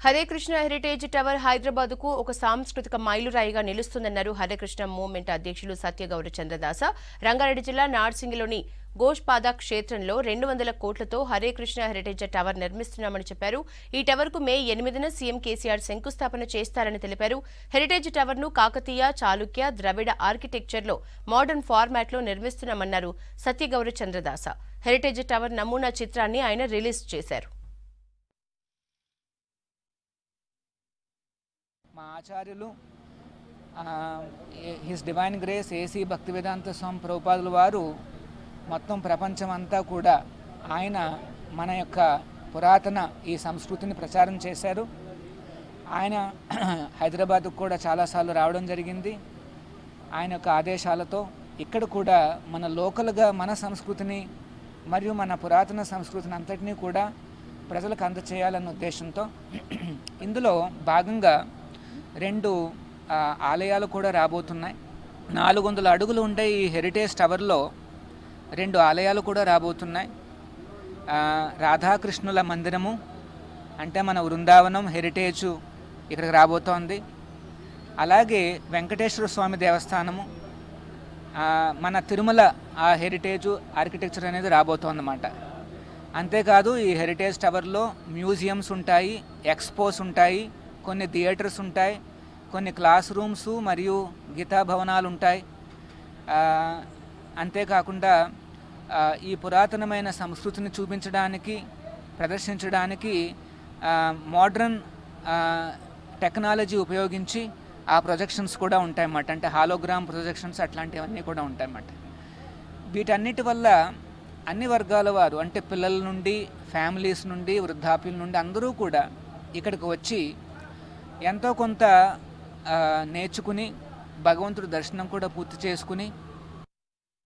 Hare Krishna heritage tower Hyderabad కు ఒక సాంస్కృతిక మైలురాయిగా నిలుస్తుందన్నారు హరే కృష్ణ మూవ్మెంట్ అధ్యక్షులు సత్యగౌర చంద్రదాస రంగారెడ్డి జిల్లా నార్సింగిలోని గోష్పాద క్షేత్రంలో రెండు వందల కోట్లతో హరే కృష్ణ హెరిటేజ్ టవర్ నిర్మిస్తున్నామని చెప్పారు ఈ టవర్ కు మే ఎనిమిదిన సీఎం కేసీఆర్ శంకుస్థాపన చేస్తారని తెలిపారు హెరిటేజ్ టవర్ ను కాకతీయ చాళుక్య ద్రవిడ ఆర్కిటెక్చర్ లో మోడర్న్ ఫార్మాట్ లో నిర్మిస్తున్నామన్నారు సత్యగౌర చంద్రదాస హెరిటేజ్ టవర్ నమూనా చిత్రాన్ని ఆయన రిలీజ్ చేశారు మా ఆచార్యులు హిస్ డివైన్ గ్రేస్ ఏసీ భక్తి వేదాంత స్వామి ప్రభుపాదుల వారు మొత్తం ప్రపంచం అంతా కూడా ఆయన మన యొక్క పురాతన ఈ సంస్కృతిని ప్రచారం చేశారు ఆయన హైదరాబాద్కు కూడా చాలాసార్లు రావడం జరిగింది ఆయన యొక్క ఆదేశాలతో ఇక్కడ కూడా మన లోకల్గా మన సంస్కృతిని మరియు మన పురాతన సంస్కృతిని అంతటినీ కూడా ప్రజలకు అందచేయాలన్న ఉద్దేశంతో ఇందులో భాగంగా రెండు ఆ, ఆలయాలు కూడా రాబోతున్నాయి నాలుగు వందల అడుగులు ఉండే ఈ హెరిటేజ్ టవర్లో రెండు ఆలయాలు కూడా రాబోతున్నాయి ఆ, రాధాకృష్ణుల మందిరము అంటే మన వృందావనం హెరిటేజ్ ఇక్కడికి రాబోతోంది అలాగే వెంకటేశ్వర స్వామి దేవస్థానము ఆ, మన తిరుమల ఆ హెరిటేజ్ ఆర్కిటెక్చర్ అనేది రాబోతోందన్నమాట అంతేకాదు ఈ హెరిటేజ్ టవర్లో మ్యూజియంస్ ఉంటాయి ఎక్స్పోస్ ఉంటాయి కొన్ని థియేటర్స్ ఉంటాయి కొన్ని క్లాస్ రూమ్స్ మరియు గీతా భవనాలు ఉంటాయి ఆ, అంతేకాకుండా ఆ, ఈ పురాతనమైన సంస్కృతిని చూపించడానికి ప్రదర్శించడానికి మోడ్రన్ టెక్నాలజీ ఉపయోగించి ఆ ప్రొజెక్షన్స్ కూడా ఉంటాయన్నమాట అంటే హాలోగ్రామ్ ప్రొజెక్షన్స్ అట్లాంటివన్నీ కూడా ఉంటాయన్నమాట వీటన్నిటి వల్ల అన్ని వర్గాల వారు అంటే పిల్లల నుండి ఫ్యామిలీస్ నుండి వృద్ధాప్యుల నుండి అందరూ కూడా ఇక్కడికి వచ్చి ఎంతో కొంత ఆ, నేర్చుకుని భగవంతుడి దర్శనం కూడా పూర్తి చేసుకుని